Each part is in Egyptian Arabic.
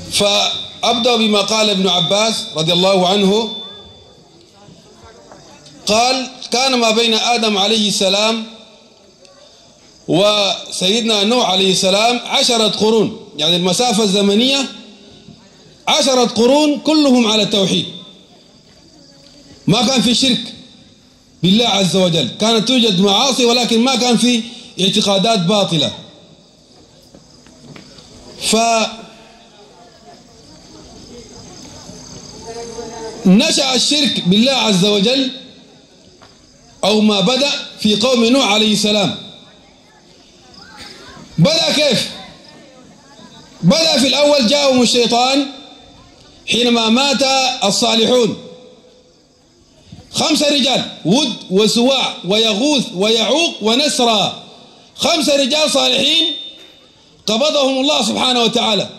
فأبدأ بما قال ابن عباس رضي الله عنه قال كان ما بين آدم عليه السلام وسيدنا نوح عليه السلام عشرة قرون يعني المسافة الزمنية عشرة قرون كلهم على التوحيد ما كان في شرك بالله عز وجل كانت توجد معاصي ولكن ما كان في اعتقادات باطلة ف نشأ الشرك بالله عز وجل أو ما بدأ في قوم نوح عليه السلام بدأ كيف بدأ في الأول جاءهم الشيطان حينما مات الصالحون خمسة رجال ود وسواع ويغوث ويعوق ونسرى خمسة رجال صالحين قبضهم الله سبحانه وتعالى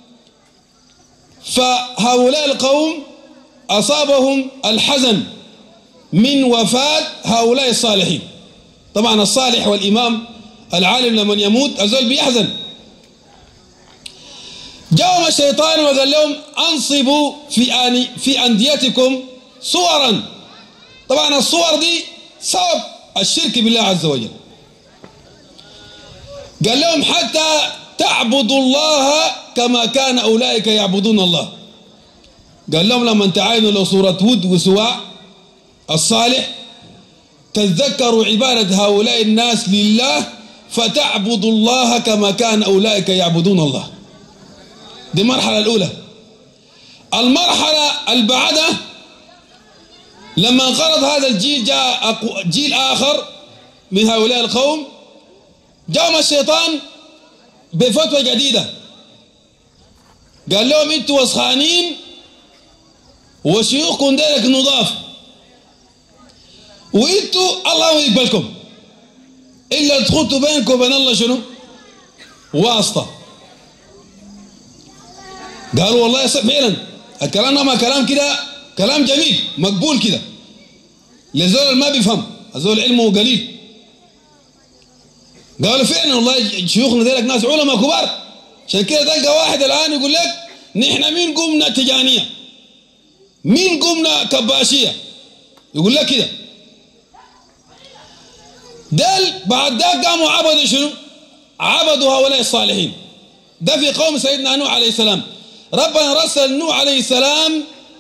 فهؤلاء القوم أصابهم الحزن من وفاة هؤلاء الصالحين طبعا الصالح والإمام العالم لمن يموت أزول بيحزن جاءهم الشيطان وقال لهم أنصبوا في آني في أنديتكم صورا طبعا الصور دي سبب الشرك بالله عز وجل قال لهم حتى تعبدوا الله كما كان أولئك يعبدون الله قال لهم لما تعاينوا لو صورة ود وسواع الصالح تذكروا عبادة هؤلاء الناس لله فتعبدوا الله كما كان أولئك يعبدون الله دي المرحلة الأولى المرحلة البعدة لما انقرض هذا الجيل جاء جيل آخر من هؤلاء القوم جاءهم الشيطان بفتوى جديدة قال لهم انتوا وسخانين وشيوخكم ديلك نضاف وانتوا الله ما يقبلكم الا دخلتوا بينكم وبين الله شنو واسطه قالوا والله فعلا الكلام ما كلام كده كلام جميل مقبول كده لزول ما بيفهم الزول علمه قليل قالوا فعلا والله شيوخنا ديلك ناس علماء كبار عشان كده تلقى واحد الان يقول لك نحن مين قمنا تجانيه مين قمنا كباشيه يقول لك كده دل بعد ذاك قاموا عبدوا شنو عبدوا هؤلاء الصالحين ده في قوم سيدنا نوح عليه السلام ربنا رسل نوح عليه السلام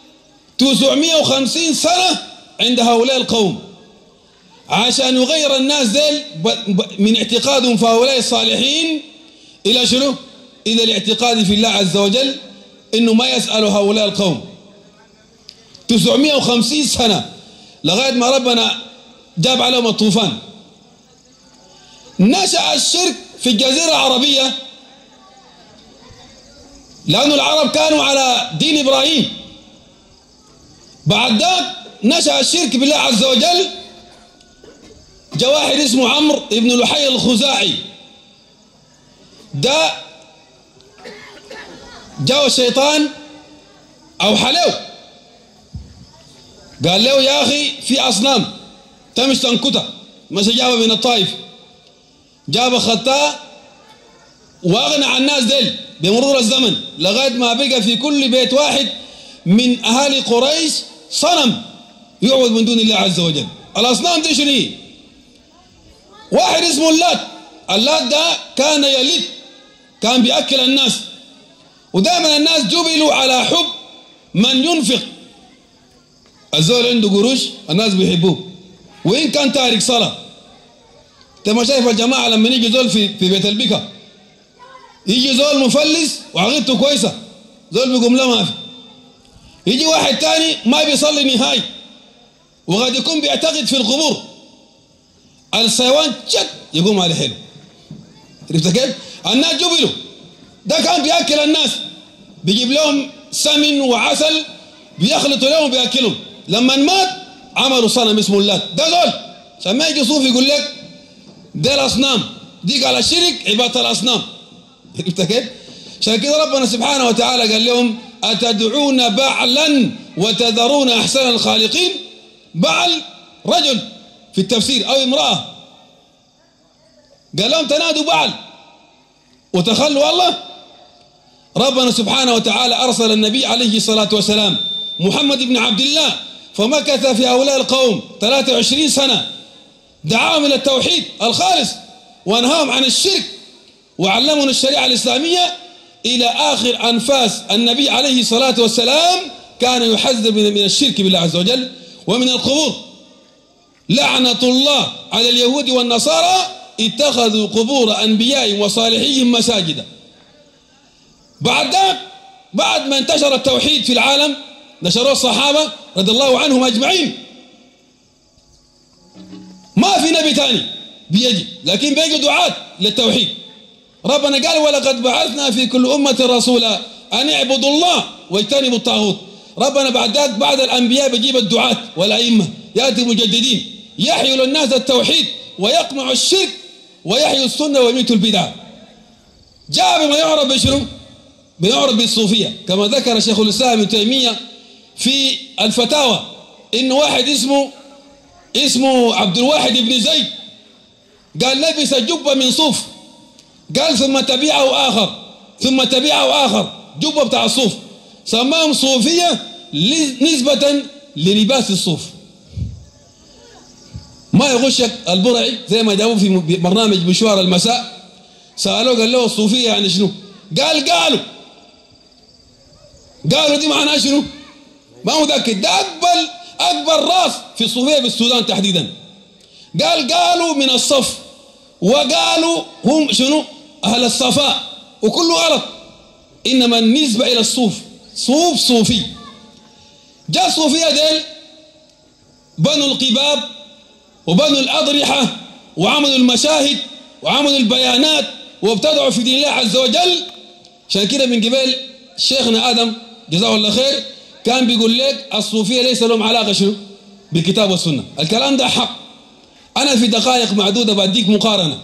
950 سنة عند هؤلاء القوم عشان يغير الناس ديل من اعتقادهم في هؤلاء الصالحين إلى شنو إلى الاعتقاد في الله عز وجل إنه ما يسأل هؤلاء القوم 950 سنة لغاية ما ربنا جاب عليهم الطوفان نشأ الشرك في الجزيرة العربية لأن العرب كانوا على دين إبراهيم بعد ذلك نشأ الشرك بالله عز وجل جاء واحد اسمه عمرو بن لحي الخزاعي ده جاء الشيطان أو حلو قال له يا أخي في أصنام تمش تنكتها مش جابها من الطائف جاب خطاه واغنى عن الناس ديل بمرور الزمن لغايه ما بقى في كل بيت واحد من اهالي قريش صنم يعبد من دون الله عز وجل الاصنام دي شنو هي؟ واحد اسمه اللات اللات ده كان يلد كان بياكل الناس ودائما الناس جبلوا على حب من ينفق الزول عنده قروش الناس بيحبوه وان كان تارك صلاه انت ما شايف الجماعه لما يجي زول في في بيت البكا يجي زول مفلس وعقيدته كويسه زول بيقوم له ما في يجي واحد تاني ما بيصلي نهائي وقد يكون بيعتقد في القبور الصيوان شت يقوم على حلو عرفت كيف؟ الناس جبلوا ده كان بياكل الناس بيجيب لهم سمن وعسل بيخلطوا لهم بياكلهم لما مات عملوا صنم اسمه اللات ده زول عشان ما يجي صوفي يقول لك ده الاصنام دي قال الشرك عباده الاصنام عرفت كيف؟ عشان كده ربنا سبحانه وتعالى قال لهم أتدعون بعلا وتذرون أحسن الخالقين بعل رجل في التفسير أو امرأة قال لهم تنادوا بعل وتخلوا الله ربنا سبحانه وتعالى أرسل النبي عليه الصلاة والسلام محمد بن عبد الله فمكث في هؤلاء القوم 23 سنة دعاهم إلى التوحيد الخالص وانهاهم عن الشرك وعلمهم الشريعة الإسلامية إلى آخر أنفاس النبي عليه الصلاة والسلام كان يحذر من الشرك بالله عز وجل ومن القبور لعنة الله على اليهود والنصارى اتخذوا قبور أنبيائهم وصالحيهم مساجدا بعد ذلك بعد ما انتشر التوحيد في العالم نشروه الصحابة رضي الله عنهم أجمعين ما في نبي ثاني بيجي لكن بيجي دعاة للتوحيد ربنا قال ولقد بعثنا في كل أمة رسولا أن اعبدوا الله واجتنبوا الطاغوت ربنا بعد ذلك بعد الأنبياء بيجيب الدعاة والأئمة يأتي مجددين يحيوا للناس التوحيد ويقمع الشرك ويحيوا السنة ويميتوا البدع جاء بما يعرف بشنو بيعرف بالصوفية كما ذكر شيخ الإسلام ابن تيمية في الفتاوى إن واحد اسمه اسمه عبد الواحد بن زيد قال لبس جبة من صوف قال ثم تبعه آخر ثم تبعه آخر جبة بتاع الصوف سماهم صوفية نسبة للباس الصوف ما يغشك البرعي زي ما جابوا في برنامج مشوار المساء سألوه قال له الصوفية يعني شنو قال قالوا قالوا دي معناها شنو ما متأكد ده أكبر أكبر راس في الصوفية في السودان تحديدا قال قالوا من الصف وقالوا هم شنو أهل الصفاء وكله غلط إنما النسبة إلى الصوف صوف صوفي جاء الصوفية ديل بنوا القباب وبنوا الأضرحة وعملوا المشاهد وعملوا البيانات وابتدعوا في دين الله عز وجل عشان كده من قبل شيخنا آدم جزاه الله خير كان بيقول لك الصوفية ليس لهم علاقة شنو بالكتاب والسنة الكلام ده حق أنا في دقائق معدودة بديك مقارنة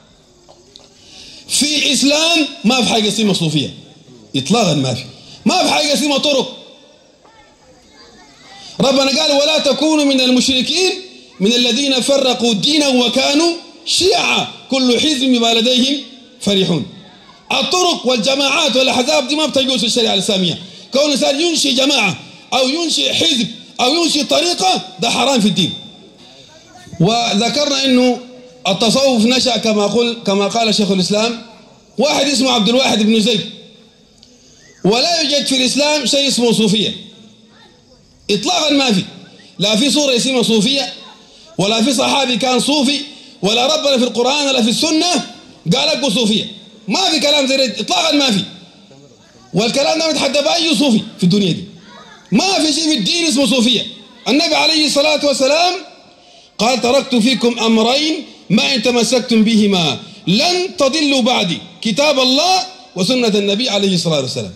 في إسلام ما في حاجة اسمها صوفية إطلاقا ما في ما في حاجة اسمها طرق ربنا قال ولا تكونوا من المشركين من الذين فرقوا دينهم وكانوا شيعا كل حزب بما لديهم فرحون الطرق والجماعات والأحزاب دي ما بتجوز في الشريعة الإسلامية كون الإنسان ينشئ جماعة أو ينشئ حزب أو ينشئ طريقة ده حرام في الدين وذكرنا أنه التصوف نشأ كما قل كما قال شيخ الإسلام واحد اسمه عبد الواحد بن زيد ولا يوجد في الإسلام شيء اسمه صوفية إطلاقا ما في لا في صورة اسمها صوفية ولا في صحابي كان صوفي ولا ربنا في القرآن ولا في السنة قال لك صوفية ما في كلام زي إطلاقا ما في والكلام ده متحدى بأي صوفي في الدنيا دي ما في شيء في الدين اسمه صوفية النبي عليه الصلاة والسلام قال تركت فيكم أمرين ما إن تمسكتم بهما لن تضلوا بعدي كتاب الله وسنة النبي عليه الصلاة والسلام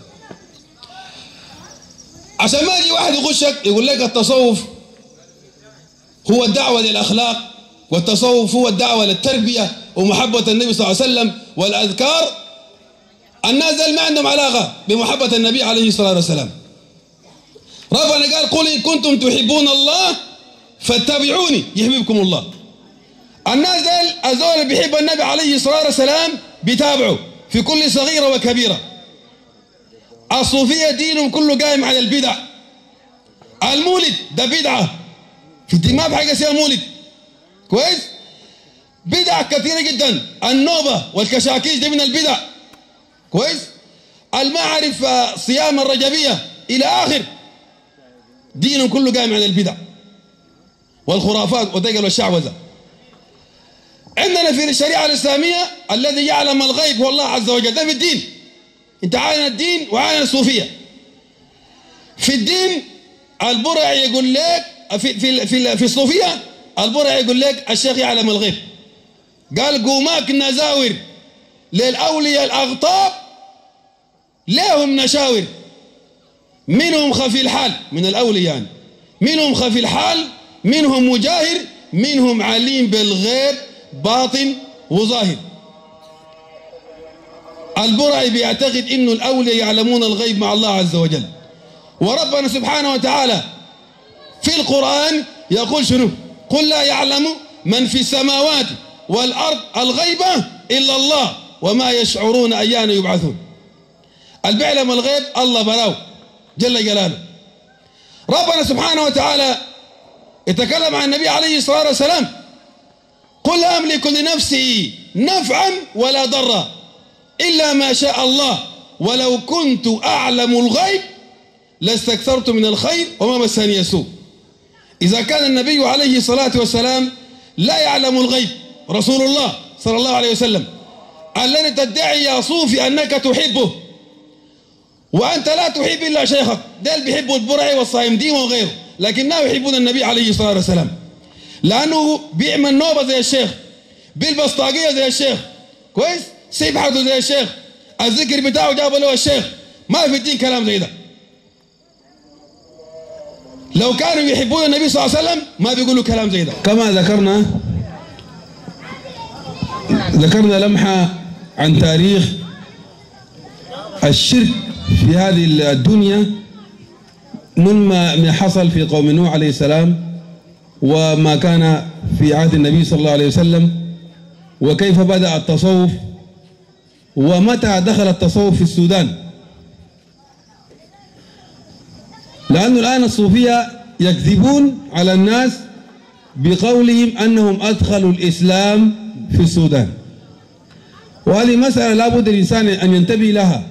عشان ما يجي واحد يغشك يقول لك التصوف هو الدعوة للأخلاق والتصوف هو الدعوة للتربية ومحبة النبي صلى الله عليه وسلم والأذكار الناس دول ما عندهم علاقة بمحبة النبي عليه الصلاة والسلام ربنا قال قل إن كنتم تحبون الله فاتبعوني يحببكم الله الناس دول الزول اللي بيحب النبي عليه الصلاة والسلام بيتابعوا في كل صغيرة وكبيرة الصوفية دينهم كله قائم على البدع المولد ده بدعة في الدين ما في حاجة اسمها مولد كويس بدع كثيرة جدا النوبة والكشاكيش دي من البدع كويس المعرف صيام الرجبية إلى آخر دينهم كله قائم على البدع والخرافات والدجل والشعوذة عندنا في الشريعة الإسلامية الذي يعلم الغيب هو الله عز وجل ده في الدين انت عالم الدين وعالم الصوفية في الدين البرع يقول لك في في في, في الصوفية البرع يقول لك الشيخ يعلم الغيب قال قوماك نزاور للأولياء الأغطاب لهم نشاور منهم خفي الحال من الأولياء يعني منهم خفي الحال منهم مجاهر منهم عليم بالغيب باطن وظاهر البرعي بيعتقد انه الاولياء يعلمون الغيب مع الله عز وجل وربنا سبحانه وتعالى في القرآن يقول شنو قل لا يعلم من في السماوات والأرض الغيبة إلا الله وما يشعرون أيان يبعثون البيعلم الغيب الله براو جل جلاله ربنا سبحانه وتعالى يتكلم عن النبي عليه الصلاة والسلام قل أملك لنفسي نفعا ولا ضرا إلا ما شاء الله ولو كنت أعلم الغيب لاستكثرت من الخير وما مسني يسوء إذا كان النبي عليه الصلاة والسلام لا يعلم الغيب رسول الله صلى الله عليه وسلم الذي تدعي يا صوفي أنك تحبه وأنت لا تحب إلا شيخك ديل بيحبوا البرعي والصايمدين وغيره لكن ما يحبون النبي عليه الصلاة والسلام لأنه بيعمل نوبة زي الشيخ بيلبس طاقية زي الشيخ كويس سيبحته زي الشيخ الذكر بتاعه جابه له الشيخ ما في الدين كلام زي ده لو كانوا يحبون النبي صلى الله عليه وسلم ما بيقولوا كلام زي ده كما ذكرنا ذكرنا لمحة عن تاريخ الشرك في هذه الدنيا من ما حصل في قوم نوح عليه السلام وما كان في عهد النبي صلى الله عليه وسلم وكيف بدأ التصوف ومتى دخل التصوف في السودان لأنه الآن الصوفية يكذبون على الناس بقولهم أنهم أدخلوا الإسلام في السودان وهذه مسألة لابد الإنسان أن ينتبه لها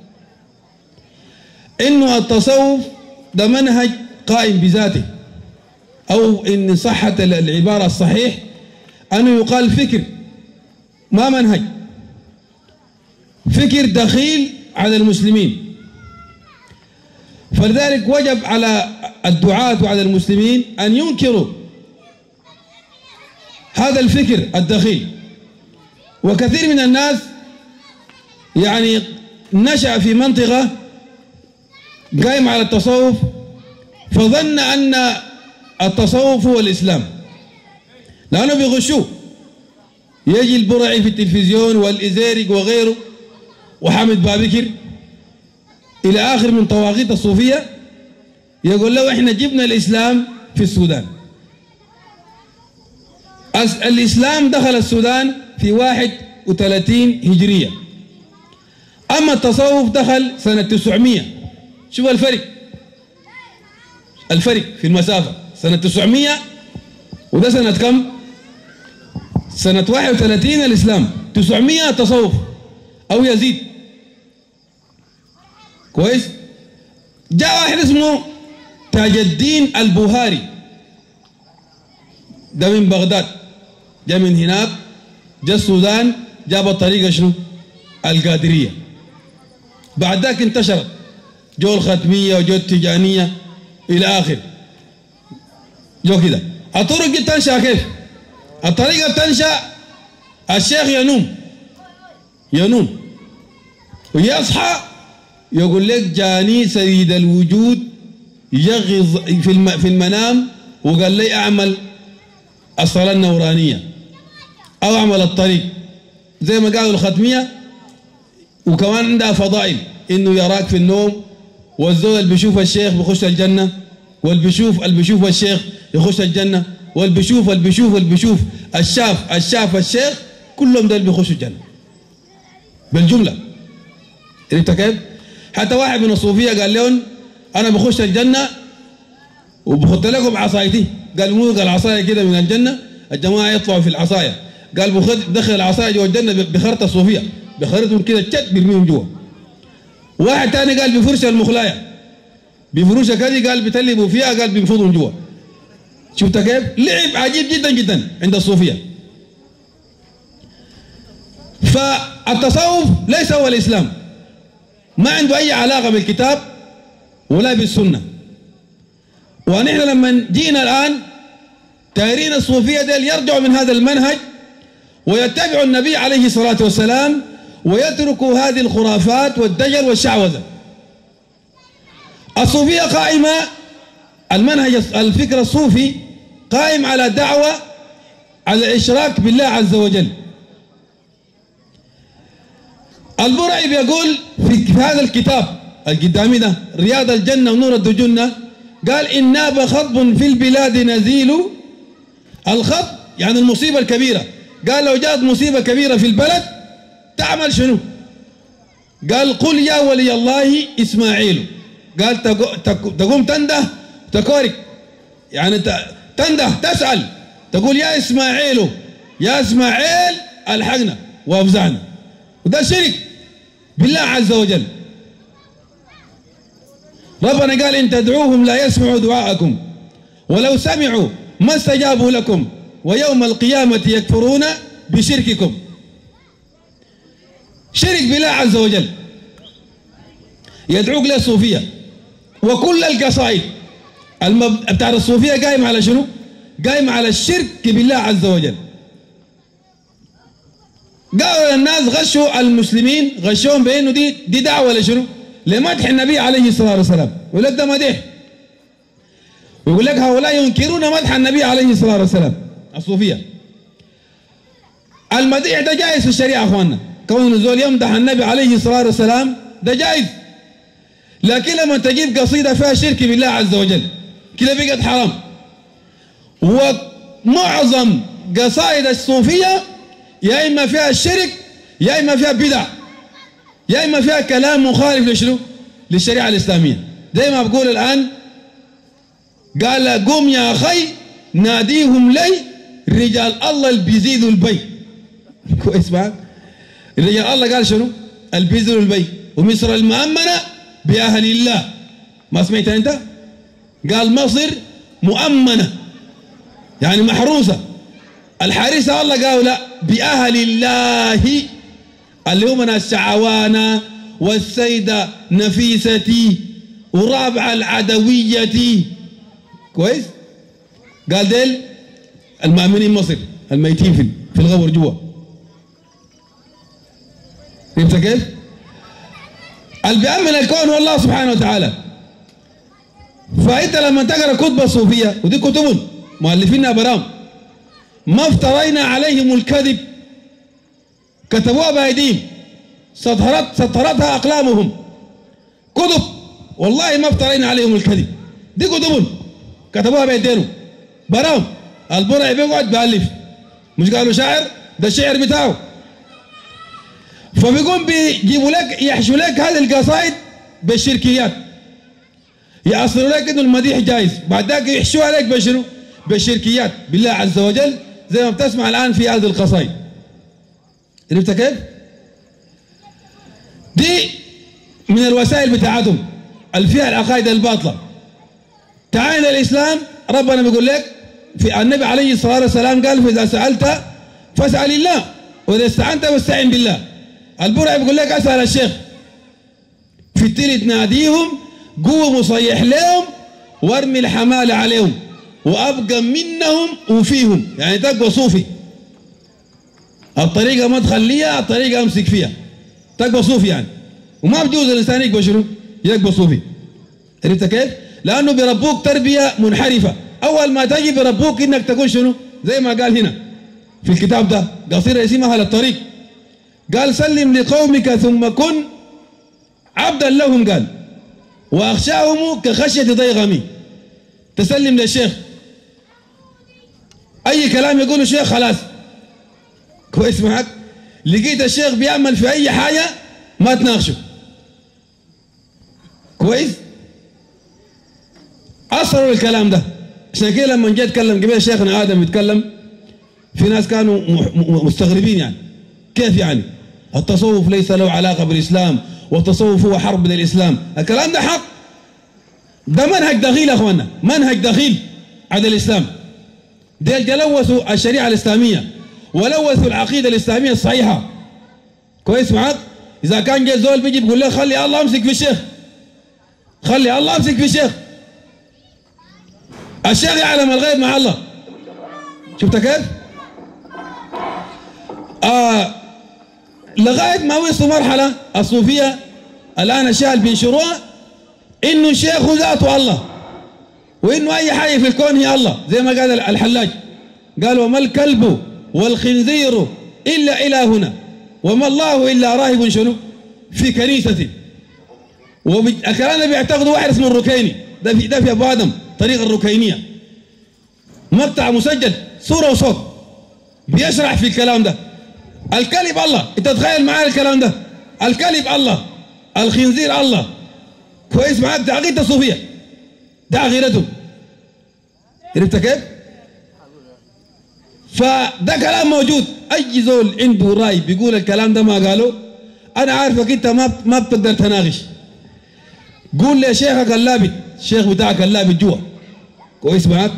إنه التصوف ده منهج قائم بذاته أو إن صحة العبارة الصحيح أنه يقال فكر ما منهج فكر دخيل على المسلمين فلذلك وجب على الدعاة وعلى المسلمين أن ينكروا هذا الفكر الدخيل وكثير من الناس يعني نشأ في منطقة قائم على التصوف فظن أن التصوف هو الإسلام لأنه بيغشوه يجي البرعي في التلفزيون والإزيرق وغيره وحامد بابكر إلى آخر من طواغيت الصوفية يقول له إحنا جبنا الإسلام في السودان الإسلام دخل السودان في 31 هجرية أما التصوف دخل سنة 900 شوف الفرق الفرق في المسافة سنة 900 وده سنة كم؟ سنة 31 الإسلام 900 التصوف أو يزيد كويس؟ جاء واحد اسمه تاج الدين البوهاري ده من بغداد جاء من هناك جاء السودان جاب الطريقة شنو؟ القادرية بعد ذاك انتشرت جو الختمية وجو التجانية إلى آخر جو كده الطرق دي تنشأ كيف؟ الطريقة بتنشأ الشيخ ينوم ينوم ويصحى يقول لك جاني سيد الوجود يغض في في المنام وقال لي اعمل الصلاة النورانية أو أعمل الطريق زي ما قالوا الختمية وكمان عندها فضائل إنه يراك في النوم والزول اللي بيشوف الشيخ بيخش الجنة واللي بيشوف اللي بيشوف الشيخ يخش الجنة واللي بيشوف اللي بيشوف اللي بيشوف الشاف الشاف الشيخ كلهم دول بيخشوا الجنة بالجملة عرفت كيف؟ حتى واحد من الصوفية قال لهم أنا بخش الجنة وبخط لكم عصايتي قال مو قال عصاية كده من الجنة الجماعة يطلعوا في العصاية قال بخد دخل العصاية جوا الجنة بخرطة الصوفية بخرطهم كده تشت بيرميهم جوا واحد تاني قال بفرش المخلاية بفروشة كذي قال بتلبوا فيها قال بينفضهم جوا شفت كيف؟ لعب عجيب جدا جدا عند الصوفية فالتصوف ليس هو الإسلام ما عنده أي علاقة بالكتاب ولا بالسنة ونحن لما جينا الآن تارين الصوفية ديل يرجعوا من هذا المنهج ويتبعوا النبي عليه الصلاة والسلام ويتركوا هذه الخرافات والدجل والشعوذة الصوفية قائمة المنهج الفكر الصوفي قائم على دعوة على الإشراك بالله عز وجل البرعي بيقول في هذا الكتاب القدامي ده رياض الجنة ونور الدجنة قال إن ناب خطب في البلاد نزيل الخط يعني المصيبة الكبيرة قال لو جاءت مصيبة كبيرة في البلد تعمل شنو قال قل يا ولي الله إسماعيل قال تقوم تنده تكورك يعني تنده تسأل تقول يا إسماعيل يا إسماعيل ألحقنا وأفزعنا وده شرك بالله عز وجل ربنا قال إن تدعوهم لا يسمعوا دعاءكم ولو سمعوا ما استجابوا لكم ويوم القيامة يكفرون بشرككم شرك بالله عز وجل يدعوك للصوفية وكل القصائد المب... بتاع الصوفية قايم على شنو؟ قايم على الشرك بالله عز وجل قالوا للناس غشوا المسلمين غشوهم بانه دي دي دعوه لشنو؟ لمدح النبي عليه الصلاه والسلام يقول لك ده مدح ويقول لك هؤلاء ينكرون مدح النبي عليه الصلاه والسلام الصوفيه المديح ده جائز في الشريعه اخواننا كون الزول يمدح النبي عليه الصلاه والسلام ده جائز لكن لما تجيب قصيده فيها شرك بالله عز وجل كده بقت حرام ومعظم قصائد الصوفيه يا اما فيها الشرك يا اما فيها بدع يا اما فيها كلام مخالف لشنو؟ للشريعه الاسلاميه زي ما بقول الان قال قوم يا اخي ناديهم لي رجال الله اللي بيزيدوا البي كويس معك رجال الله قال شنو؟ اللي بيزيدوا البي ومصر المؤمنه باهل الله ما سمعت انت؟ قال مصر مؤمنه يعني محروسه الحارسة الله قالوا لا بأهل الله اللي هم ناس شعوانا والسيدة نفيستي ورابعة العدوية كويس قال ديل المؤمنين مصر الميتين في في الغبر جوا فهمت كيف؟ اللي بيأمن الكون هو الله سبحانه وتعالى فأنت لما تقرأ كتب صوفية ودي كتب مؤلفينها برام ما افترينا عليهم الكذب كتبوها بأيديهم سطرت سطرتها أقلامهم كتب والله ما افترينا عليهم الكذب دي كتب كتبوها بأيديهم براهم البرع بيقعد بألف مش قالوا شاعر ده الشعر بتاعه فبيقوم بيجيبوا لك يحشوا لك هذه القصائد بالشركيات يأصلوا لك انه المديح جايز بعد ذاك يحشوها لك بشنو؟ بالشركيات بالله عز وجل زي ما بتسمع الآن في هذه القصائد عرفت كيف؟ دي من الوسائل بتاعتهم اللي فيها العقائد الباطلة تعال الإسلام ربنا بيقول لك في النبي عليه الصلاة والسلام قال فإذا سألت فاسأل الله وإذا استعنت فاستعن بالله البرع بيقول لك أسأل الشيخ في التلت ناديهم قوم وصيح لهم وارمي الحمال عليهم وابقى منهم وفيهم يعني تقوى صوفي الطريقه ما تخليها الطريقه امسك فيها تقوى صوفي يعني وما بجوز الانسان يقوى شنو؟ يقوى صوفي عرفت كيف؟ لانه بيربوك تربيه منحرفه اول ما تجي بيربوك انك تكون شنو؟ زي ما قال هنا في الكتاب ده قصيره اسمها للطريق قال سلم لقومك ثم كن عبدا لهم قال واخشاهم كخشيه ضيغمي تسلم للشيخ اي كلام يقوله الشيخ خلاص كويس معك لقيت الشيخ بيعمل في اي حاجه ما تناقشه كويس اصروا الكلام ده عشان كده لما جيت اتكلم قبل شيخنا ادم يتكلم في ناس كانوا مستغربين يعني كيف يعني التصوف ليس له علاقه بالاسلام والتصوف هو حرب للاسلام الكلام ده حق ده منهج دخيل يا اخوانا منهج دخيل على الاسلام ديل جلوثوا الشريعه الاسلاميه ولوثوا العقيده الاسلاميه الصحيحه كويس معاك اذا كان جاي زول بيجي بيقول لك خلي الله امسك في الشيخ خلي الله امسك في الشيخ الشيخ يعلم الغيب مع الله شفت كيف؟ آه لغايه ما وصلوا مرحله الصوفيه الان الشيخ اللي بينشروها انه الشيخ ذاته الله وانه اي حاجه في الكون هي الله زي ما قال الحلاج قال وما الكلب والخنزير الا الهنا وما الله الا راهب شنو في كنيسه والكلام ده بيعتقدوا واحد اسمه الركيني ده في ده في ابو ادم طريق الركينيه مقطع مسجل صوره وصوت بيشرح في الكلام ده الكلب الله انت تخيل معايا الكلام ده الكلب الله الخنزير الله كويس معاك ده عقيدة الصوفية ده عقيدتهم عرفت كيف؟ فده كلام موجود اي زول عنده راي بيقول الكلام ده ما قاله انا عارفك انت ما ما بتقدر تناقش قول لي شيخك اللابد الشيخ بتاعك اللابد جوا كويس معاك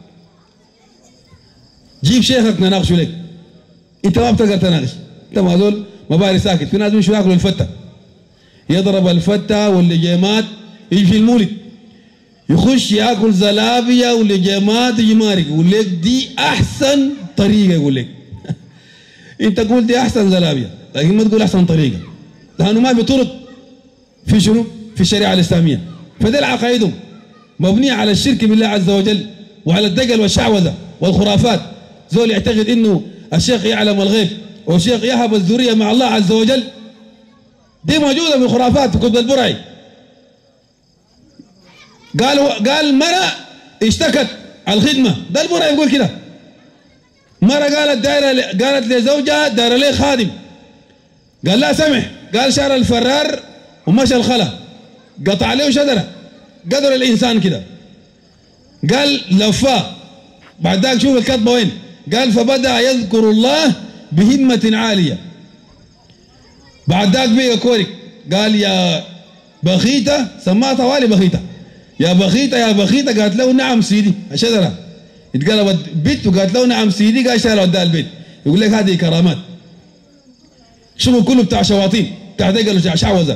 جيب شيخك نناقشه لك انت ما بتقدر تناقش انت ما زول مباري ساكت في ناس بيمشوا ياكلوا الفته يضرب الفته واللجيمات يجي في المولد يخش ياكل زلابيا ولجيمات يمارك يقول لك دي احسن طريقه يقول لك انت قول دي احسن زلابيا لكن ما تقول احسن طريقه لانه ما في طرق في شنو؟ في الشريعه الاسلاميه فده العقائدهم مبنيه على الشرك بالله عز وجل وعلى الدجل والشعوذه والخرافات زول يعتقد انه الشيخ يعلم الغيب والشيخ يهب الذريه مع الله عز وجل دي موجوده في الخرافات في كتب البرعي قال قال مرة اشتكت على الخدمة ده البرع يقول كده مرة قالت دايرة قالت لزوجها دايرة لي خادم قال لا سمح قال شعر الفرار ومشى الخلا قطع عليه شجرة قدر الإنسان كده قال لفاه بعد ذاك شوف الكتبة وين قال فبدأ يذكر الله بهمة عالية بعد ذاك بقى كورك قال يا بخيتة سماها طوالي بخيتة يا بخيتة يا بخيتة قالت له نعم سيدي الشجرة اتقلبت بيت وقالت له نعم سيدي قال شال قدام البيت يقول لك هذه كرامات شغل كله بتاع شواطين بتاع دقل بتاع شعوذة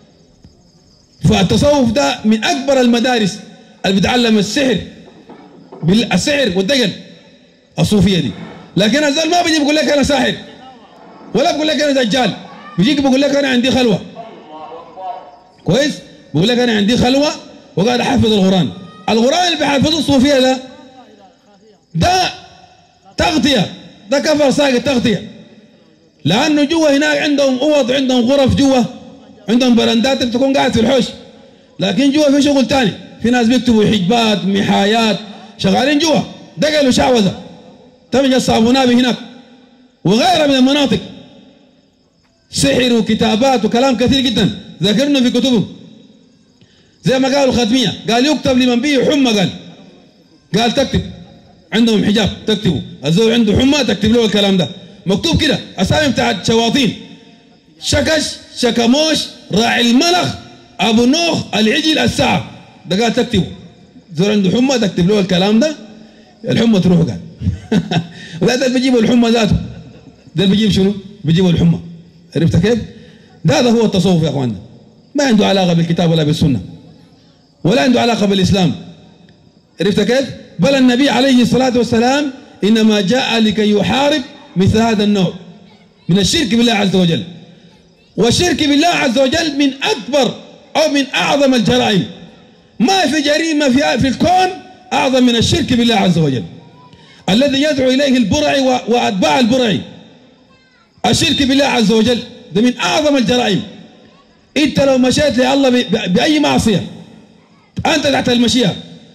فالتصوف ده من أكبر المدارس اللي بتعلم السحر السحر والدقل الصوفية دي لكن الزول ما بيجي بيقول لك أنا ساحر ولا بيقول لك أنا دجال بيجيك بيقول لك أنا عندي خلوة كويس بيقول لك أنا عندي خلوة وقاعد احفظ القران القران اللي بيحفظه الصوفيه ده ده تغطيه ده كفر ساقط تغطيه لانه جوا هناك عندهم اوض عندهم غرف جوا عندهم برندات تكون قاعد في الحوش لكن جوا في شغل ثاني في ناس بيكتبوا حجبات محايات شغالين جوا دقلوا شعوذه تمج الصابونابي هناك وغيرها من المناطق سحر وكتابات وكلام كثير جدا ذكرنا في كتبهم زي ما قالوا الختمية قال يكتب لمن به حمى قال قال تكتب عندهم حجاب تكتبوا الزول عنده حمى تكتب له الكلام ده مكتوب كده اسامي بتاعت شواطين شكش شكموش راعي الملخ ابو نوخ العجل الساعة ده قال تكتبه زول عنده حمى تكتب له الكلام ده الحمى تروح قال ولا ده بيجيبوا الحمى ذاته ده بيجيب شنو؟ بيجيبوا الحمى عرفت كيف؟ ده, ده هو التصوف يا اخواننا ما عنده علاقه بالكتاب ولا بالسنه ولا عنده علاقة بالإسلام عرفت كيف؟ بل النبي عليه الصلاة والسلام إنما جاء لكي يحارب مثل هذا النوع من الشرك بالله عز وجل والشرك بالله عز وجل من أكبر أو من أعظم الجرائم ما في جريمة في, في الكون أعظم من الشرك بالله عز وجل الذي يدعو إليه البرعي وأتباع البرعي الشرك بالله عز وجل ده من أعظم الجرائم أنت لو مشيت لله بأي معصية أنت تحت المشيئة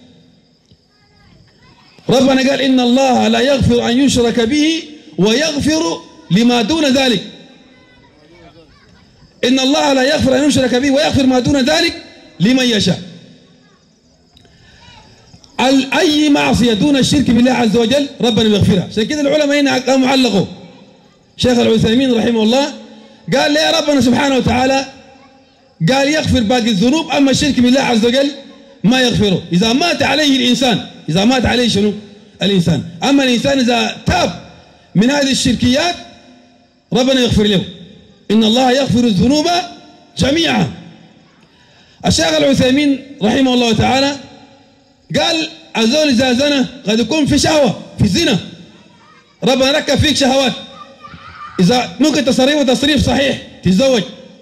ربنا قال إن الله لا يغفر أن يشرك به ويغفر لما دون ذلك إن الله لا يغفر أن يشرك به ويغفر ما دون ذلك لمن يشاء أي معصية دون الشرك بالله عز وجل ربنا يغفرها عشان كده العلماء هنا قاموا علقوا شيخ العثيمين رحمه الله قال ليه ربنا سبحانه وتعالى قال يغفر باقي الذنوب أما الشرك بالله عز وجل ما يغفره إذا مات عليه الإنسان إذا مات عليه شنو الإنسان أما الإنسان إذا تاب من هذه الشركيات ربنا يغفر له إن الله يغفر الذنوب جميعا الشيخ العثيمين رحمه الله تعالى قال الزول إذا زنى قد يكون في شهوة في الزنا ربنا ركب فيك شهوات إذا ممكن تصريف وتصريف صحيح تتزوج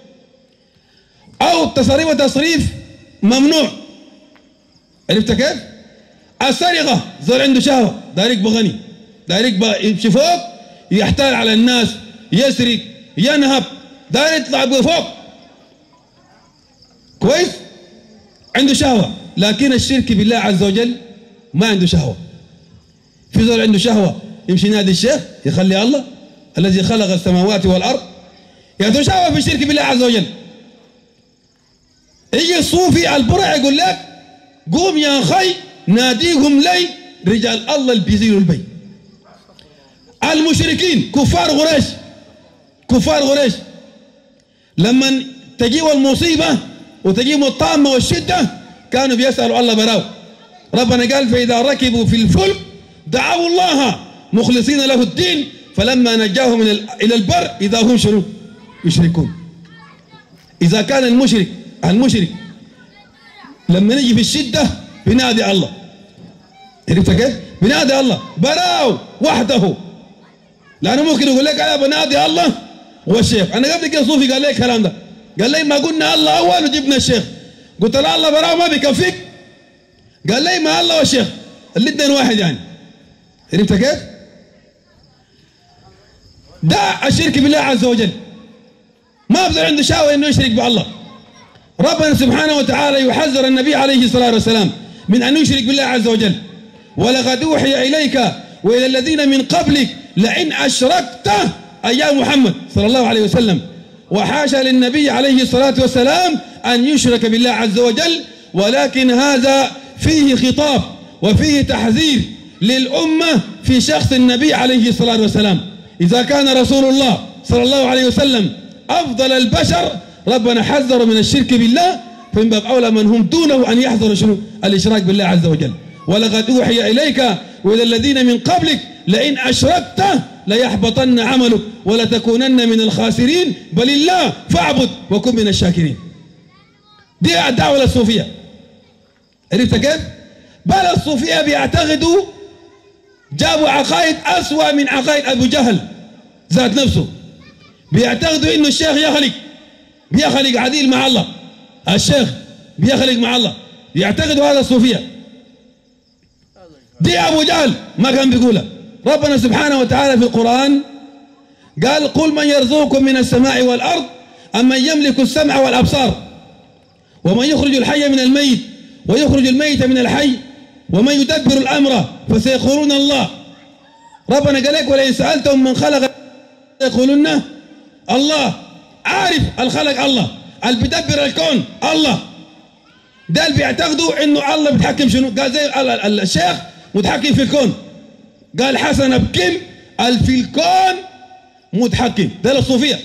أو تصريف وتصريف ممنوع عرفت كيف؟ السرقة زول عنده شهوة داير يبقى غني داير يبقى يمشي فوق يحتال على الناس يسرق ينهب داير يطلع يبقى فوق كويس؟ عنده شهوة لكن الشرك بالله عز وجل ما عنده شهوة في زول عنده شهوة يمشي نادي الشيخ يخلي الله الذي خلق السماوات والأرض يتشابه في الشرك بالله عز وجل يجي الصوفي البرع يقول لك قوم يا خي ناديهم لي رجال الله اللي بيزيلوا البيت المشركين كفار قريش كفار قريش لما تجيب المصيبة وتجيب الطامة والشدة كانوا بيسألوا الله براو ربنا قال فإذا ركبوا في الفلك دعوا الله مخلصين له الدين فلما نجاهم من إلى البر إذا هم شنو يشركون إذا كان المشرك المشرك لما نجي في الشدة بنادي الله عرفت كيف؟ بنادي الله براو وحده لأنه ممكن يقول لك أنا بنادي الله والشيخ أنا قبل كده صوفي قال لي الكلام ده قال لي ما قلنا الله أول وجبنا الشيخ قلت له الله براو ما بيكفيك قال لي ما الله والشيخ الاثنين واحد يعني عرفت كيف؟ ده الشرك بالله عز وجل ما بذل عنده شاوى انه يشرك بالله ربنا سبحانه وتعالى يحذر النبي عليه الصلاه والسلام من ان يشرك بالله عز وجل ولقد اوحي اليك والى الذين من قبلك لئن اشركت ايام محمد صلى الله عليه وسلم وحاشا للنبي عليه الصلاه والسلام ان يشرك بالله عز وجل ولكن هذا فيه خطاب وفيه تحذير للامه في شخص النبي عليه الصلاه والسلام اذا كان رسول الله صلى الله عليه وسلم افضل البشر ربنا حذر من الشرك بالله فمن باب اولى من هم دونه ان يحذروا شنو؟ الاشراك بالله عز وجل ولقد اوحي اليك والى الذين من قبلك لئن اشركت ليحبطن عملك ولتكونن من الخاسرين بل الله فاعبد وكن من الشاكرين دي الدعوه الصوفيه عرفت كيف؟ بل الصوفيه بيعتقدوا جابوا عقائد اسوا من عقائد ابو جهل ذات نفسه بيعتقدوا انه الشيخ يخلق بيخلق عديل مع الله الشيخ بيخلق مع الله يعتقدوا هذا الصوفيه دي ابو جهل ما كان بيقولها ربنا سبحانه وتعالى في القران قال قل من يرزقكم من السماء والارض ام من يملك السمع والابصار ومن يخرج الحي من الميت ويخرج الميت من الحي ومن يدبر الامر فسيقولون الله ربنا قال لك ولئن سالتهم من خلق يقولون الله عارف الخلق الله اللي بيدبر الكون الله ده اللي بيعتقدوا انه الله بيتحكم شنو قال زي الشيخ متحكم في الكون قال حسن ابكم في الكون متحكم ده الصوفيه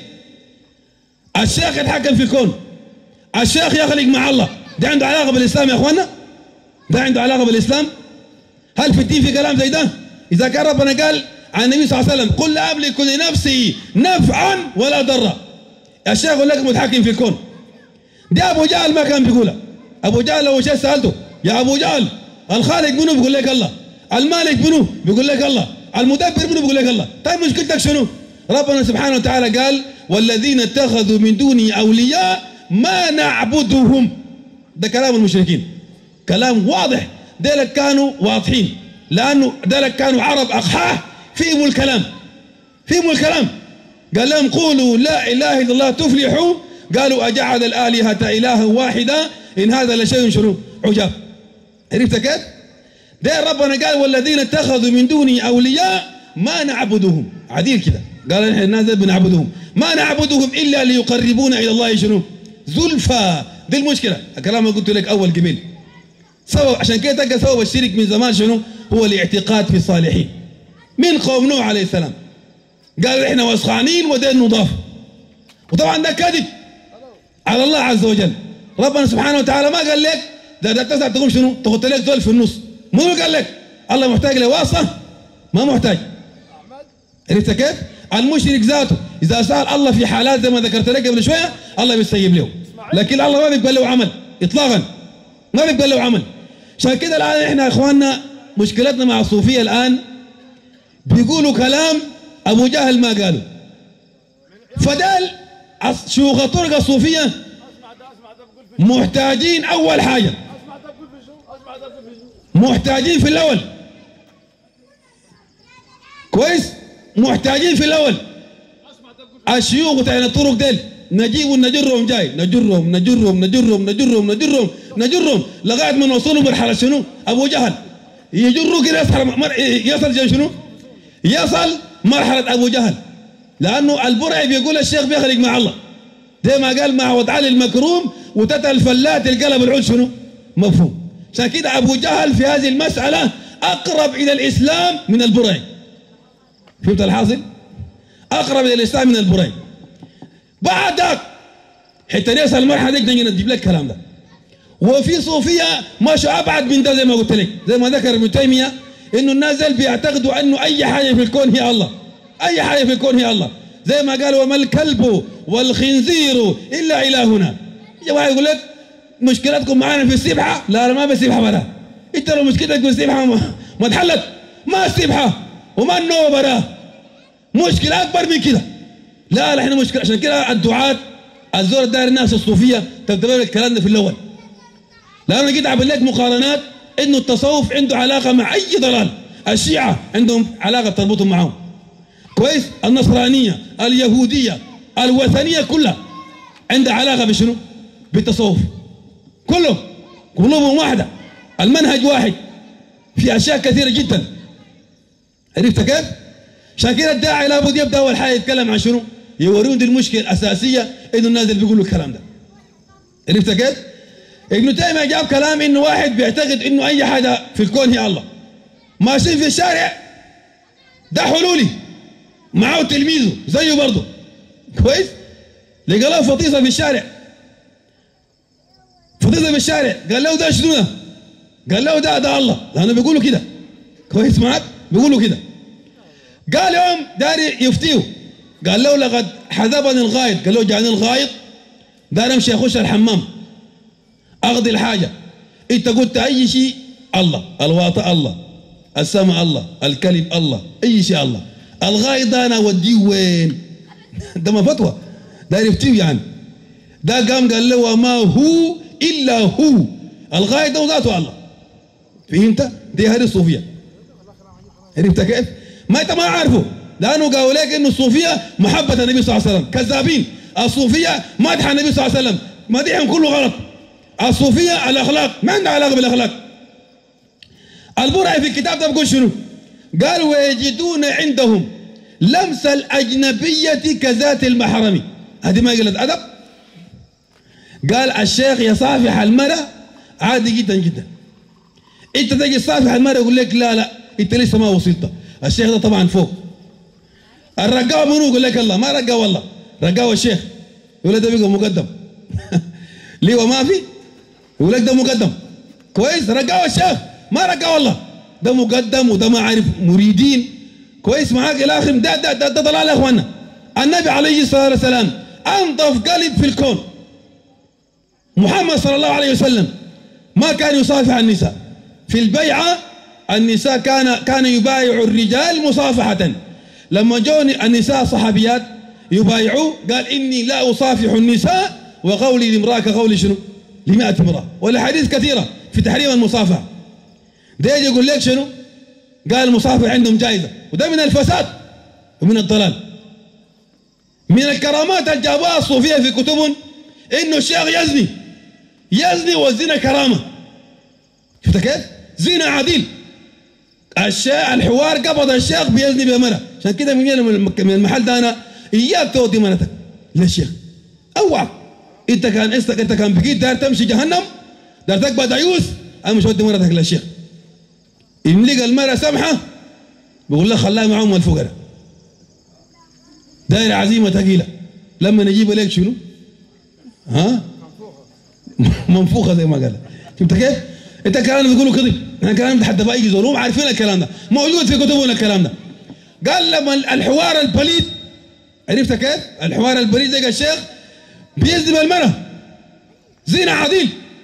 الشيخ يتحكم في الكون الشيخ يخلق مع الله ده عنده علاقه بالاسلام يا اخوانا ده عنده علاقه بالاسلام هل في الدين في كلام زي ده اذا كان ربنا قال عن النبي صلى الله عليه وسلم قل لا املك لنفسي نفعا ولا ضرا الشيخ يقول لك متحكم في الكون ده ابو جهل ما كان بيقولها ابو جهل لو شيء سالته يا ابو جهل الخالق منو بيقول لك الله المالك منو بيقول لك الله المدبر منو بيقول لك الله طيب مشكلتك شنو ربنا سبحانه وتعالى قال والذين اتخذوا من دوني اولياء ما نعبدهم ده كلام المشركين كلام واضح ديلك كانوا واضحين لانه ديلك كانوا عرب اقحاح فيهم الكلام فيهم الكلام قال لهم قولوا لا اله الا الله تفلحوا قالوا اجعل الالهه الها واحدا ان هذا لشيء شنو عجاب عرفت كيف؟ ده ربنا قال والذين اتخذوا من دوني اولياء ما نعبدهم عديل كده قال احنا الناس بنعبدهم ما نعبدهم الا ليقربونا الى الله شنو؟ زلفى دي المشكله الكلام اللي قلت لك اول قبل سبب عشان كده تلقى سبب الشرك من زمان شنو؟ هو الاعتقاد في الصالحين من قوم نوح عليه السلام قال احنا وسخانين ودين نضاف وطبعا ده كذب على الله عز وجل ربنا سبحانه وتعالى ما قال لك ده ده تسعة تقوم شنو تحط لك زول في النص مو قال لك الله محتاج لواسطة ما محتاج عرفت كيف المشرك ذاته إذا سأل الله في حالات زي ما ذكرت لك قبل شوية الله بيستجيب له لكن الله ما بيقبل له عمل إطلاقا ما بيقبل له عمل عشان كده الآن إحنا يا إخواننا مشكلتنا مع الصوفية الآن بيقولوا كلام أبو جهل ما قالوا فدال شيوخ الطرق الصوفية محتاجين أول حاجة محتاجين في الأول كويس محتاجين في الأول الشيوخ بتاعنا الطرق ديل نجيب ونجرهم جاي نجرهم نجرهم نجرهم نجرهم نجرهم نجرهم لغايه ما نوصلوا مرحله شنو؟ ابو جهل يجروا كده يصل يصل شنو؟ يصل مرحله ابو جهل لانه البرعي بيقول الشيخ بيخلق مع الله زي ما قال مع وضع المكروم وتتى الفلات القلب العود شنو مفهوم عشان كده ابو جهل في هذه المساله اقرب الى الاسلام من البرعي فهمت الحاصل اقرب الى الاسلام من البرعي بعدك حتى ليس المرحله دي نجي نجيب لك الكلام ده وفي صوفيه ماشوا ابعد من ده زي ما قلت لك زي ما ذكر ابن تيميه انه الناس دول بيعتقدوا انه اي حاجه في الكون هي الله اي حاجه في الكون هي الله زي ما قال وما الكلب والخنزير الا الهنا يا واحد يقول لك مشكلتكم معانا في السبحه لا انا ما بسبحه برا انت لو مشكلتك في السبحه ما, ما اتحلت ما السبحه وما النوم براه مشكله اكبر من كده لا لا احنا مشكله عشان كده الدعاة الزور داير الناس الصوفيه تنتبه الكلام ده في الاول لانه جيت اعمل لك مقارنات انه التصوف عنده علاقه مع اي ضلال الشيعه عندهم علاقه تربطهم معهم كويس النصرانيه اليهوديه الوثنيه كلها عندها علاقه بشنو بالتصوف كله قلوبهم واحده المنهج واحد في اشياء كثيره جدا عرفت كيف؟ عشان كده الداعي لابد يبدا اول حاجه يتكلم عن شنو؟ يوريهم دي المشكله الاساسيه انه الناس اللي بيقولوا الكلام ده عرفت كيف؟ ابن تيميه جاب كلام انه واحد بيعتقد انه اي حاجه في الكون هي الله ماشيين في الشارع ده حلولي معاه تلميذه زيه برضه كويس لقى له فطيسه في الشارع فطيسه في الشارع قال له ده شنو ده؟ قال له ده ده الله لانه بيقولوا كده كويس معك؟ بيقولوا كده قال يوم داري يفتيه قال له لقد حذبني الغايط قال له جاني الغايط داري امشي اخش الحمام اقضي الحاجه انت قلت اي شيء الله الواطئ الله السماء الله الكلب الله اي شيء الله الغايط ده انا اوديه وين ده ما فتوى ده يفتيه يعني ده قام قال له وما هو الا هو الغايط ده ذاته الله فهمت دي هذه الصوفيه عرفت كيف ما انت ما عارفه لانه قالوا لك انه الصوفيه محبه النبي صلى الله عليه وسلم كذابين الصوفيه مدح النبي صلى الله عليه وسلم مديحهم كله غلط الصوفيه الاخلاق ما عندها علاقه بالاخلاق البرعي في الكتاب ده بيقول شنو؟ قال ويجدون عندهم لمس الاجنبيه كذات المحرم هذه ما قلت ادب قال الشيخ يصافح المرأة عادي جدا جدا انت تجي تصافح المرأة يقول لك لا لا انت لسه ما وصلت الشيخ ده طبعا فوق الرقاوة منو يقول لك الله ما رقاوة والله رقاوة الشيخ يقول لك ده بيقى مقدم ليه وما في يقول لك ده مقدم كويس رقاوة الشيخ ما رقاوة والله ده مقدم وده ما عارف مريدين كويس معاك الى اخر ده ده ده, ده ضلال يا اخوانا النبي عليه الصلاه والسلام انظف قلب في الكون محمد صلى الله عليه وسلم ما كان يصافح النساء في البيعه النساء كان كان يبايع الرجال مصافحه لما جوني النساء صحابيات يبايعوا قال اني لا اصافح النساء وقولي لامراه كقولي شنو؟ لمئة امراه والاحاديث كثيره في تحريم المصافحه ده يجي يقول لك شنو؟ قال المصافحه عندهم جائزه وده من الفساد ومن الضلال من الكرامات اللي جابوها الصوفيه في كتبهم انه الشيخ يزني يزني والزنا كرامه شفت كيف؟ زنا عديل الشيخ الحوار قبض الشيخ بيزني بمرة عشان كده من من المحل ده انا اياك تودي مرتك للشيخ اوعى انت كان انت انت كان بقيت داير تمشي جهنم داير تقبض دعيوس انا مش ودي مرتك للشيخ ان لقى المرأة سمحة بيقول لك خلاها معهم الفقراء داير عزيمة ثقيلة لما نجيب لك شنو؟ ها؟ منفوخة زي ما قال شفت كيف؟ انت الكلام بيقولوا كذب احنا الكلام ده حتى بقى يجي عارفين الكلام ده موجود في كتبنا الكلام ده قال لما الحوار البليد عرفت كيف؟ الحوار البليد زي الشيخ بيزني بالمرأة زنا عديل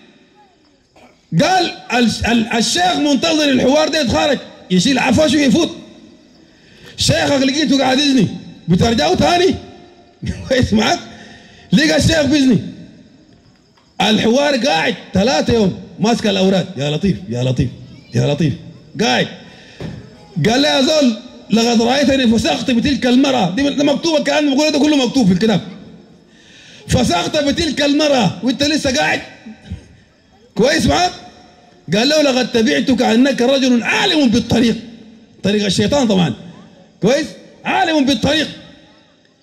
قال الشيخ منتظر الحوار ده يتخرج يشيل عفاشه ويفوت شيخك لقيته قاعد يزني بترجعه تاني كويس معك لقى الشيخ بيزني الحوار قاعد ثلاثة يوم ماسك الاوراد يا لطيف يا لطيف يا لطيف قاعد قال لي يا زول لقد رايتني فسخت بتلك المراه دي مكتوبه الكلام بقول ده كله مكتوب في الكتاب فسخت بتلك المراه وانت لسه قاعد كويس معاك قال له لقد تبعتك انك رجل عالم بالطريق طريق الشيطان طبعا كويس عالم بالطريق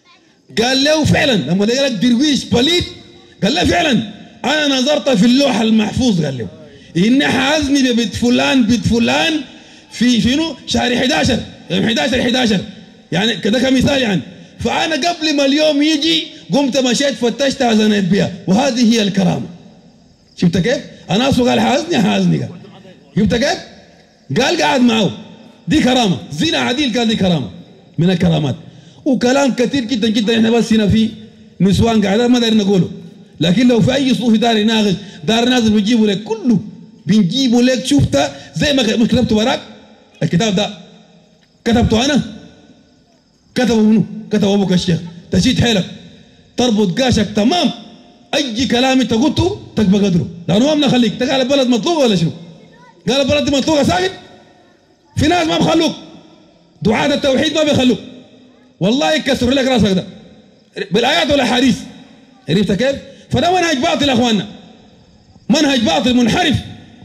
قال له فعلا لما قال لك درويش بليد قال له فعلا انا نظرت في اللوح المحفوظ قال له ان حازني ببيت فلان بيت فلان في شنو شهر 11 يوم 11 11 يعني كده كمثال يعني فانا قبل ما اليوم يجي قمت مشيت فتشتها زنيت بها وهذه هي الكرامه شفت كيف؟ انا قال حازني حازني قال شفت كيف؟ قال قاعد معه دي كرامه زنا عديل قال دي كرامه من الكرامات وكلام كثير جدا جدا احنا بس هنا في نسوان قاعدين ما دارين نقوله لكن لو في اي صوفي دار يناقش دار نازل بيجيبوا لك كله بنجيبوا لك شفتها زي ما مش كتبته وراك الكتاب ده كتبته انا كتبه منو؟ كتبه ابوك الشيخ تشيد حيلك تربط قاشك تمام اي كلام انت قلته تقبل قدره لانه ما بنخليك تقال البلد مطلوبه ولا شنو؟ قال البلد دي مطلوبه ساكت في ناس ما بخلوك دعاة التوحيد ما بيخلوك والله يكسر لك راسك ده بالايات والاحاديث عرفت كيف؟ فده منهج باطل يا اخواننا منهج باطل منحرف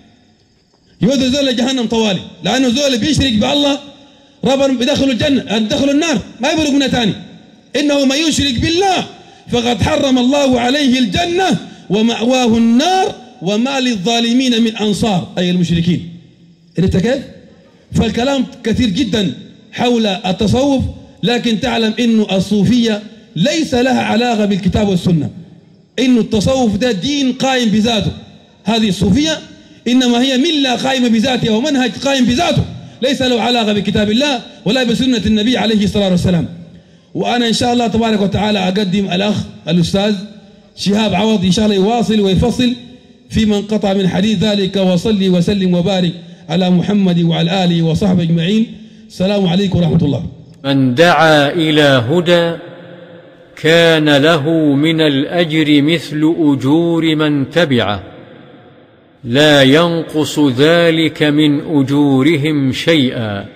يودي زول لجهنم طوالي لانه زول بيشرك بالله ربنا بيدخلوا الجنه يدخلوا النار ما يبرق منها ثاني انه من يشرك بالله فقد حرم الله عليه الجنه ومأواه النار وما للظالمين من انصار اي المشركين عرفت كيف؟ فالكلام كثير جدا حول التصوف لكن تعلم انه الصوفيه ليس لها علاقه بالكتاب والسنه انه التصوف ده دين قائم بذاته هذه الصوفيه انما هي مله قائمه بذاتها ومنهج قائم بذاته ليس له علاقه بكتاب الله ولا بسنه النبي عليه الصلاه والسلام وانا ان شاء الله تبارك وتعالى اقدم الاخ الاستاذ شهاب عوض ان شاء الله يواصل ويفصل في من قطع من حديث ذلك وصلي وسلم وبارك على محمد وعلى اله وصحبه اجمعين السلام عليكم ورحمه الله من دعا الى هدى كان له من الاجر مثل اجور من تبعه لا ينقص ذلك من اجورهم شيئا